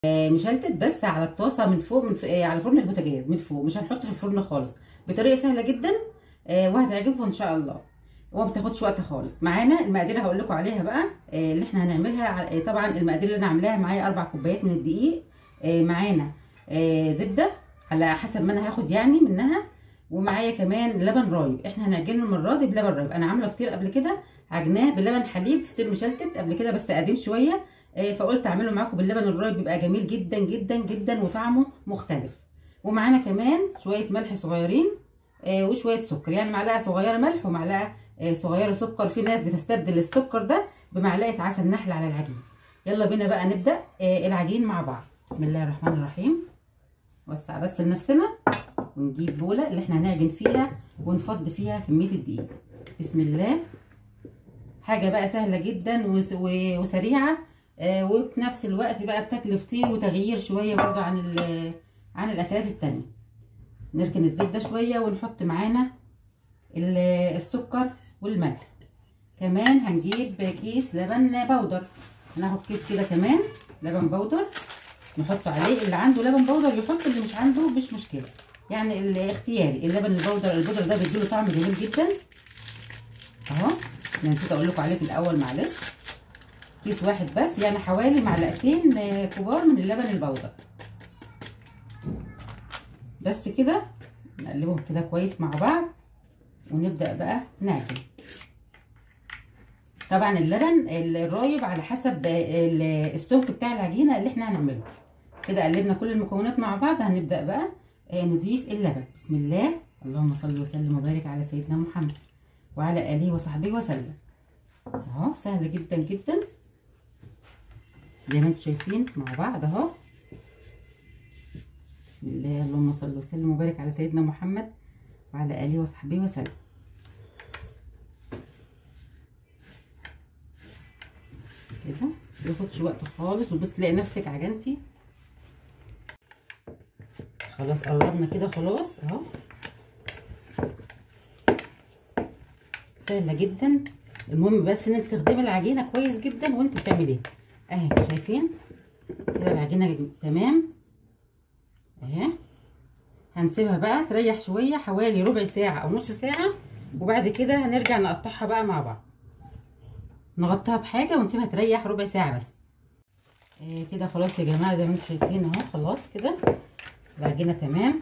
آه، مشلتت بس على الطاسه من فوق من ف... آه، على فرن البوتاجاز من فوق مش هنحطه في الفرن خالص بطريقه سهله جدا آه، وهتعجبكم ان شاء الله وما بتاخدش وقت خالص معانا المقادير هقول لكم عليها بقى آه، اللي احنا هنعملها ع- آه، طبعا المقادير اللي انا عاملاها معايا اربع كوبايات من الدقيق آه، معانا آه، زبده على حسب ما انا هاخد يعني منها ومعايا كمان لبن رايب احنا هنعجنه المره دي بلبن رايب انا عامله فطير قبل كده عجناه بلبن حليب فطير مشلتت قبل كده بس قديم شويه آه، فقلت اعمله معاكم باللبن الرايب بيبقى جميل جدا جدا جدا وطعمه مختلف ومعانا كمان شويه ملح صغيرين آه، وشويه سكر يعني معلقه صغيره ملح ومعلقه آه، صغيره سكر في ناس بتستبدل السكر ده بمعلقه عسل نحل على العجين يلا بينا بقى نبدا آه، العجين مع بعض بسم الله الرحمن الرحيم وسع بس لنفسنا ونجيب بوله اللي احنا هنعجن فيها ونفض فيها كميه الدقيق بسم الله حاجه بقى سهله جدا وس- و- وسريعه آه، وفي نفس الوقت بقى بتاكل فطير وتغيير شويه برضه عن ال- عن الاكلات التانية نركن الزبده شويه ونحط معانا ال- السكر والملح كمان هنجيب كيس لبن بودر هناخد كيس كده كمان لبن بودر نحط عليه اللي عنده لبن بودر يحط اللي مش عنده مش مشكله يعني الاختياري اللبن البودر البودر ده بيديله طعم جميل جدا اهو انا نسيت اقول لكم عليه في الاول معلش كيس واحد بس يعني حوالي معلقتين آه، كبار من اللبن البودر بس كده نقلبهم كده كويس مع بعض ونبدا بقى نعجن طبعا اللبن الرايب على حسب ال- السمك بتاع العجينه اللي احنا هنعمله كده قلبنا كل المكونات مع بعض هنبدا بقى آه، نضيف اللبن بسم الله اللهم صل وسلم وبارك على سيدنا محمد وعلى اله وصحبه وسلم اهو سهل جدا جدا زي ما انتم شايفين مع بعض اهو بسم الله اللهم صل وسلم وبارك على سيدنا محمد وعلى اله وصحبه وسلم كده مياخدش وقت خالص وبس تلاقي نفسك عجنتي خلاص قربنا كده خلاص اهو سهله جدا المهم بس ان انت تخدمي العجينه كويس جدا وانت بتعمليها اهي شايفين كده العجينه تمام اهي هنسيبها بقى تريح شويه حوالي ربع ساعه او نص ساعه وبعد كده هنرجع نقطعها بقى مع بعض نغطيها بحاجه ونسيبها تريح ربع ساعه بس آه كده خلاص يا جماعه زي ما انتم شايفين اهو خلاص كده العجينه تمام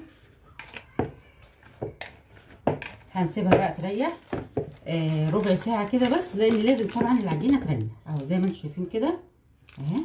هنسيبها بقى تريح آه ربع ساعه كده بس لان لازم طبعا العجينه تريح اهو زي ما انتم شايفين كده اهي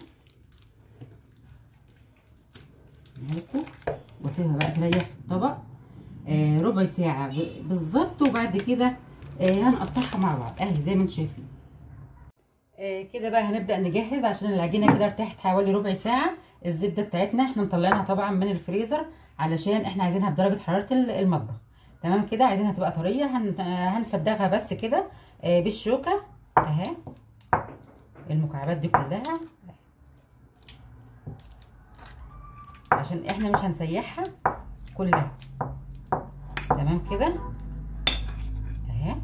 لكم واسيبها بقى تريح في الطبق آه ربع ساعه ب- بالظبط وبعد كده آه هنقطعها مع بعض اهي زي ما انتم شايفين آه كده بقى هنبدا نجهز عشان العجينه كده ارتاحت حوالي ربع ساعه الزبده بتاعتنا احنا مطلعينها طبعا من الفريزر علشان احنا عايزينها بدرجه حراره ال- المطبخ تمام كده عايزينها تبقى طريه هن... آه، هنفدغها بس كده آه بالشوكه اهي المكعبات دي كلها عشان احنا مش هنسيحها كلها تمام كده اهي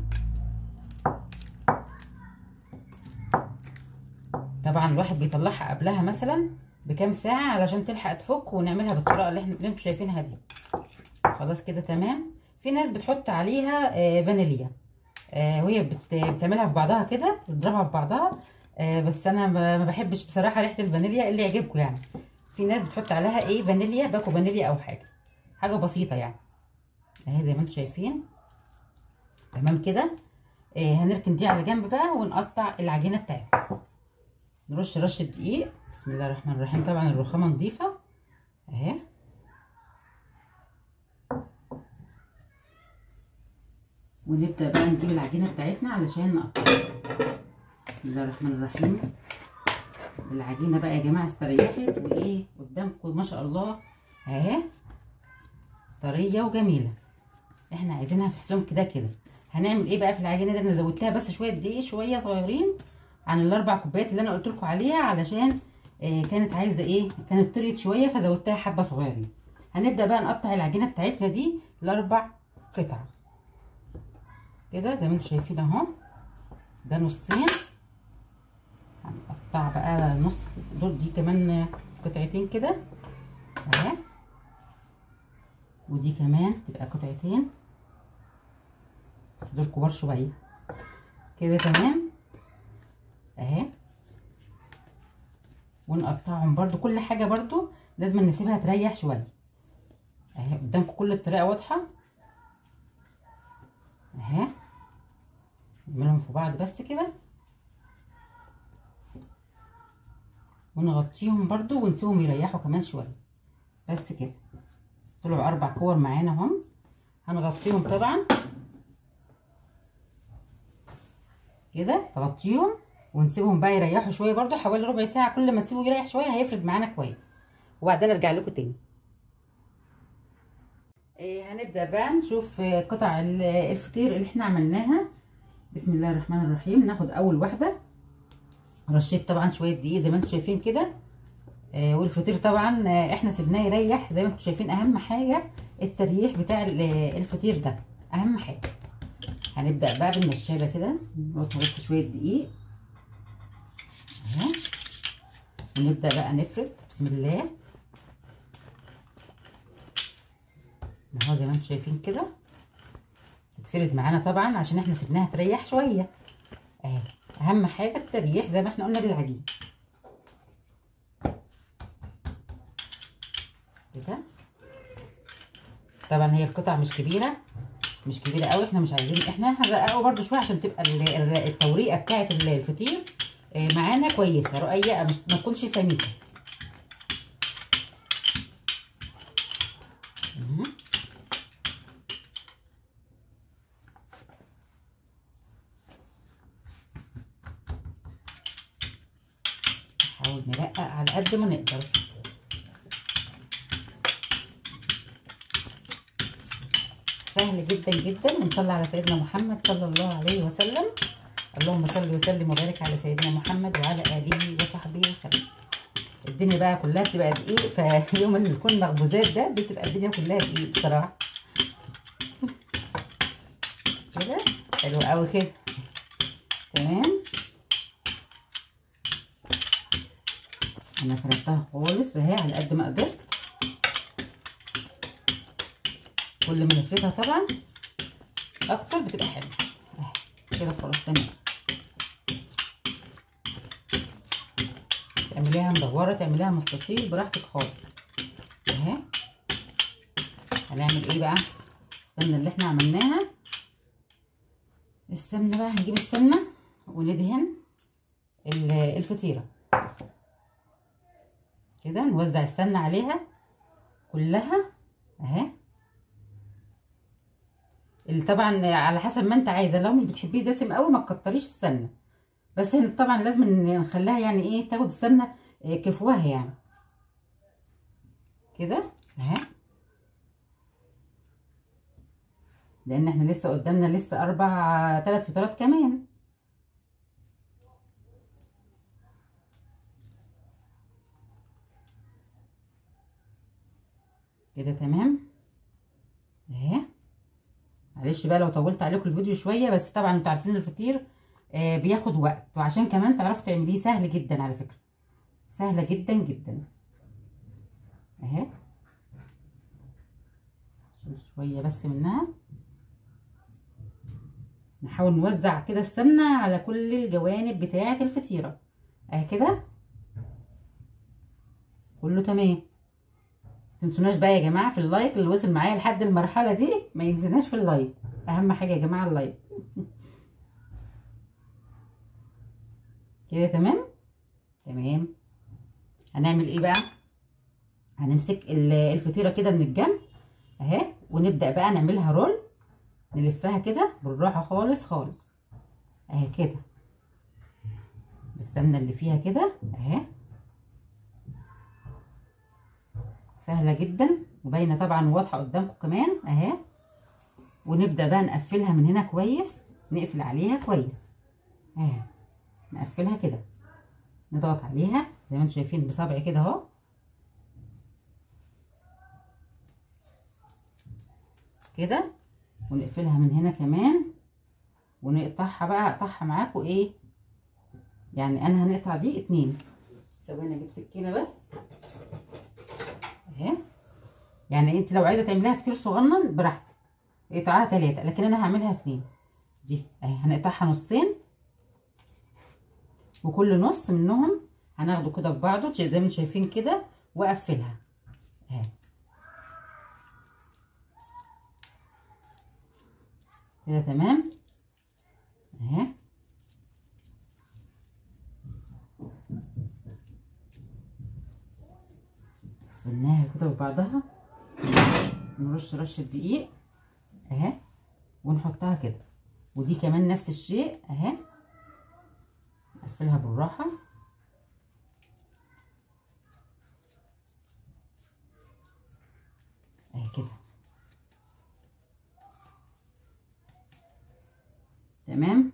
طبعا الواحد بيطلعها قبلها مثلا بكام ساعة علشان تلحق تفك ونعملها بالطريقة اللي احنا اللي انتوا شايفينها دي خلاص كده تمام في ناس بتحط عليها آه فانيليا آه وهي بت... بتعملها في بعضها كده بتضربها في بعضها آه بس انا ما ما بحبش بصراحة ريحة الفانيليا اللي يعجبكم يعني في ناس بتحط عليها ايه فانيليا باكو فانيليا او حاجة حاجة بسيطة يعني اهي زي ما انتوا شايفين تمام كده آه هنركن دي على جنب بقى ونقطع العجينة بتاعتنا نرش رشة دقيق بسم الله الرحمن الرحيم طبعا الرخامة نظيفة اهي ونبدأ بقى نجيب العجينة بتاعتنا علشان نقطعها بسم الله الرحمن الرحيم العجينة بقى يا جماعة استريحت وايه قدامكم ما شاء الله اهي طرية وجميلة احنا عايزينها في السمك ده كده هنعمل ايه بقى في العجينة ده انا زودتها بس شوية دقيق شوية صغيرين عن الاربع كوبايات اللي انا قلت لكم عليها علشان آه كانت عايزه ايه كانت طريت شويه فزودتها حبه صغيرين هنبدا بقى نقطع العجينه بتاعتنا دي لاربع قطع كده زي ما انتم شايفين اهو ده نصين هنقطع بقى نص دول دي كمان قطعتين كده اهي ودي كمان تبقى قطعتين بس دول كبار شويه كده تمام اهي ونقطعهم برضو كل حاجه برضو لازم نسيبها تريح شويه اهي قدامكم كل الطريقه واضحه اهي نعملهم في بعض بس كده ونغطيهم برضو ونسيبهم يريحوا كمان شويه بس كده طلعوا اربع كور معانا هم هنغطيهم طبعا كده تغطيهم ونسيبهم بقى يريحوا شويه برضو حوالي ربع ساعه كل ما تسيبه يريح شويه هيفرد معانا كويس وبعدين ارجع لكم تاني إيه هنبدا بقى نشوف قطع الفطير اللي احنا عملناها بسم الله الرحمن الرحيم ناخد اول واحده رشيت طبعا شويه دقيق زي ما انتم شايفين كده آه والفطير طبعا آه احنا سيبناه يريح زي ما انتم شايفين اهم حاجه التريح بتاع الفطير ده اهم حاجه هنبدا بقى بالنشابه كده نقص بس شويه دقيق اهو ونبدا بقى نفرد بسم الله اهو زي ما انتم شايفين كده تتفرد معانا طبعا عشان احنا سيبناها تريح شويه اهي اهم حاجه التريح زي ما احنا قلنا للعجين كده طبعا هي القطع مش كبيره مش كبيره قوي احنا مش عايزين احنا هنرققه برده شويه عشان تبقى التوريقه بتاعه الفطير معانا كويسه رقيقه مش ما تكونش سميكه نحاول نرقق على قد ما نقدر سهل جدا جدا ونصلي على سيدنا محمد صلى الله عليه وسلم اللهم صل وسلم وبارك على سيدنا محمد وعلى اله وصحبه وسلم الدنيا بقى كلها بتبقى دقيق فيوم اللي يكون مخبوزات ده بتبقى الدنيا كلها دقيق بصراحه كده حلو قوي كده تمام انا فردتها خالص اهي على قد ما قدرت كل ما نفردها طبعا اكتر بتبقى حلوه اهي كده خلاص تمام تعمليها مدوره تعمليها مستطيل براحتك خالص اهي هنعمل ايه بقى السمنه اللي احنا عملناها السمنه بقى هنجيب السمنه وندهن الفطيره كده نوزع السمنه عليها كلها اهي اللي طبعا على حسب ما انت عايزه لو مش بتحبيه دسم قوي ما تكتريش السمنه بس طبعا لازم نخليها يعني ايه تاخد السمنه كفواها يعني كده اهي لان احنا لسه قدامنا لسه اربع ثلاث فطارات كمان كده تمام اهي معلش بقى لو طولت عليكم الفيديو شويه بس طبعا انتوا عارفين الفطير آه بياخد وقت وعشان كمان تعرفوا تعمليه سهل جدا على فكره سهله جدا جدا اهي شويه بس منها نحاول نوزع كده السمنه على كل الجوانب بتاعه الفطيره اهي كده كله تمام تنسوناش بقى يا جماعه في اللايك اللي وصل معايا لحد المرحله دي ما ينسيناش في اللايك اهم حاجه يا جماعه اللايك كده تمام تمام هنعمل ايه بقى هنمسك الفطيره كده من الجنب اهي ونبدا بقى نعملها رول نلفها كده بالراحه خالص خالص اهي كده بالسمنه اللي فيها كده اهي سهله جدا وباينه طبعا واضحه قدامكم كمان اهي ونبدا بقى نقفلها من هنا كويس نقفل عليها كويس اهي نقفلها كده نضغط عليها زي ما انتم شايفين بصبعي كده اهو كده ونقفلها من هنا كمان ونقطعها بقى اقطعها معاكم ايه يعني انا هنقطع دي اتنين ثواني اجيب سكينه بس يعني انت لو عايزه تعمليها فطير صغنن براحتك اقطعها ثلاثة لكن انا هعملها اتنين دي اهي هنقطعها نصين وكل نص منهم هناخده كده في بعضه زي ما انتم شايفين كده واقفلها اهي كده تمام اهي قفلناها كده في بعضها نرش رشه دقيق اهي ونحطها كده ودي كمان نفس الشيء اهي نقفلها بالراحه اهي كده تمام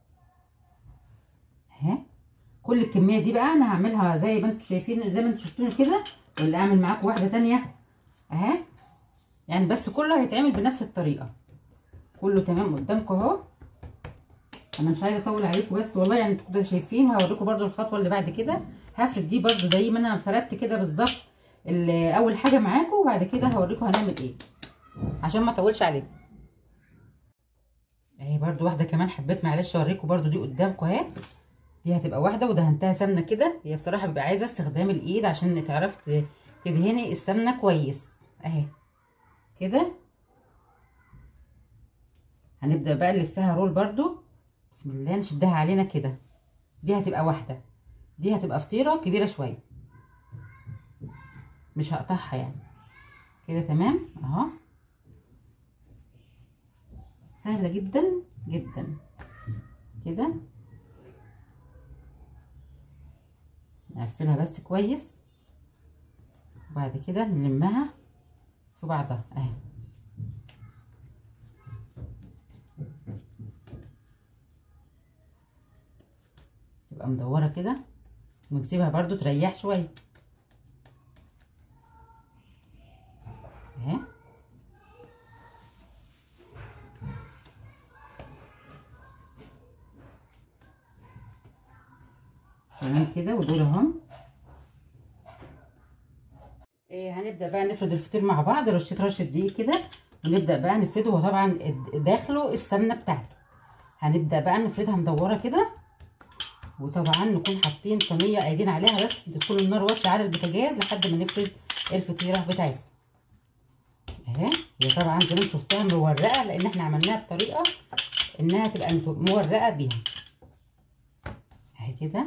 اهي كل الكميه دي بقى انا هعملها زي ما انتم شايفين زي ما انتم شفتوني كده ولا اعمل معاكم واحده تانية اهي يعني بس كله هيتعمل بنفس الطريقه كله تمام قدامكم اهو انا مش عايزه اطول عليكم بس والله يعني انتوا كده شايفين وهوريكم برده الخطوه اللي بعد كده هفرد دي برده زي ما انا فردت كده بالظبط اول حاجه معاكم وبعد كده هوريكم هنعمل ايه عشان ما اطولش عليكم اهي برده واحده كمان حبيت معلش اوريكم برده دي قدامكم اهي دي هتبقى واحده ودهنتها سمنه كده هي بصراحه بيبقى عايزه استخدام الايد عشان تعرفي تدهني السمنه كويس اهي كده هنبدا بقى نلفها رول برده بسم الله نشدها علينا كده دي هتبقى واحده دي هتبقى فطيره كبيره شويه مش هقطعها يعني كده تمام اهو سهله جدا جدا كده نقفلها بس كويس وبعد كده نلمها في بعضها اهي تبقى مدوره كده ونسيبها برضو تريح شويه اهي تمام كده ودول اهم إيه هنبدا بقى نفرد الفطير مع بعض رشه رشه دقيق كده ونبدا بقى نفرده هو طبعا داخله السمنه بتاعته هنبدا بقى نفردها مدوره كده وطبعا نكون حاطين صينيه قايدين عليها بس تكون النار واطيه على البوتاجاز لحد ما نفرد الفطيره بتاعتنا اهي هي طبعا زي ما شفتها مورقه لان احنا عملناها بطريقه انها تبقى مورقه بيها اهي كده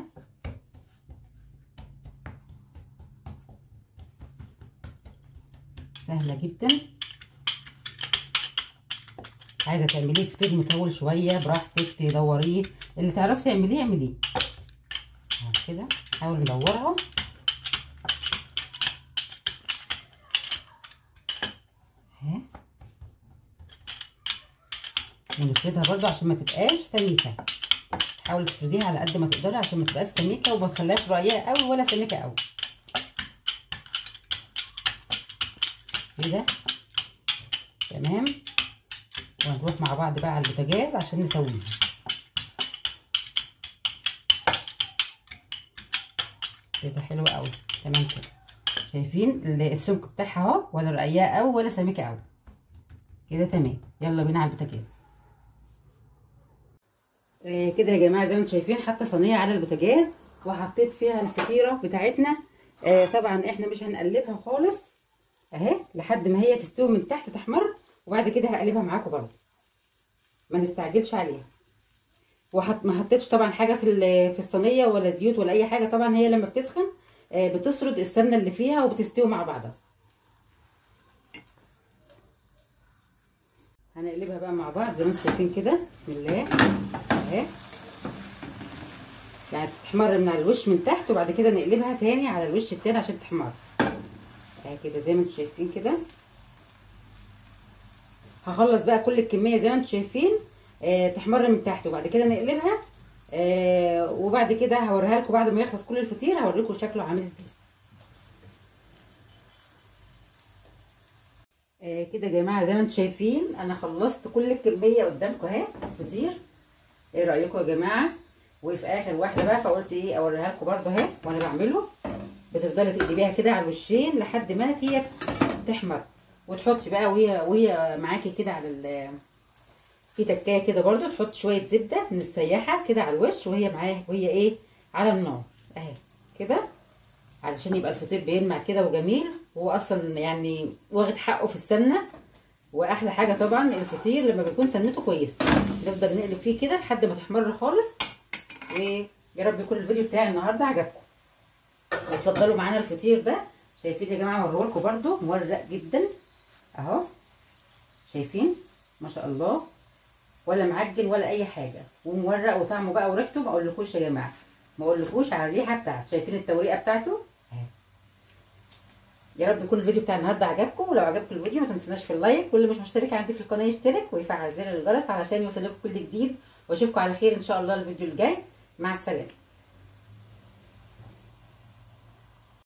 سهله جدا عايزه تعمليه فطير مطول شويه براحتك تدوريه اللي تعرفي تعمليه اعمليه كده نحاول ندورها اهي ونفردها برضو عشان ما تبقاش سميكه حاولي تفرديها على قد ما تقدري عشان ما تبقاش سميكه وما تخليهاش رقيقه قوي ولا سميكه قوي كده تمام وهنروح مع بعض بقى على البوتاجاز عشان نسويها كده حلو قوي تمام كده شايفين السمك بتاعها اهو ولا رقيقه قوي ولا سميكه قوي كده تمام يلا بينا على البوتاجاز آه كده يا جماعه زي ما انتم شايفين حاطه صينيه على البوتاجاز وحطيت فيها الفطيره بتاعتنا آه طبعا احنا مش هنقلبها خالص اهي لحد ما هي تستوي من تحت تحمر وبعد كده هقلبها معاكم برضه ما نستعجلش عليها وحط ما حطيتش طبعا حاجه في في الصينيه ولا زيوت ولا اي حاجه طبعا هي لما بتسخن بتسرد السمنه اللي فيها وبتستوي مع بعضها هنقلبها بقى مع بعض زي ما انتم شايفين كده بسم الله اهي يعني تحمر من على الوش من تحت وبعد كده نقلبها تاني على الوش التاني عشان تحمر اهي كده زي ما انتم شايفين كده هخلص بقى كل الكميه زي ما انتم شايفين آه تحمر من تحت وبعد كده نقلبها آه وبعد كده هوريها لكم بعد ما يخلص كل الفطير هوريكم شكله عامل ازاي آه كده يا جماعه زي ما انتم شايفين انا خلصت كل الكميه قدامكم اهي الفطير ايه رايكم يا جماعه وفي اخر واحده بقى فقلت ايه اوريها لكم برده اهي وانا بعمله بتفضلي تقلبيها كده على الوشين لحد ما هي تحمر وتحطي بقى وهي وهي معاكي كده على ال في تكايه كده برضو تحط شويه زبده من السياحه كده على الوش وهي معاه وهي ايه على النار اهي كده علشان يبقى الفطير بيلمع كده وجميل وهو اصلا يعني واخد حقه في السمنه واحلى حاجه طبعا الفطير لما بيكون سمنته كويسه نفضل نقلب فيه كده لحد ما تحمر خالص ويا رب يكون الفيديو بتاعي النهارده عجبكم وتفضلوا معانا الفطير ده شايفين يا جماعه اوريهولكم برده مورق جدا اهو شايفين ما شاء الله ولا معجن ولا اي حاجه ومورق وطعمه بقى وريحته ما اقولكوش يا جماعه ما اقولكوش على الريحه بتاعته شايفين التوريقه بتاعته اهي يا رب يكون الفيديو بتاع النهارده عجبكم ولو عجبكم الفيديو ما تنسوناش في اللايك واللي مش مشترك عندي في القناه يشترك ويفعل زر الجرس علشان يوصلكم كل جديد واشوفكم على خير ان شاء الله الفيديو الجاي مع السلامه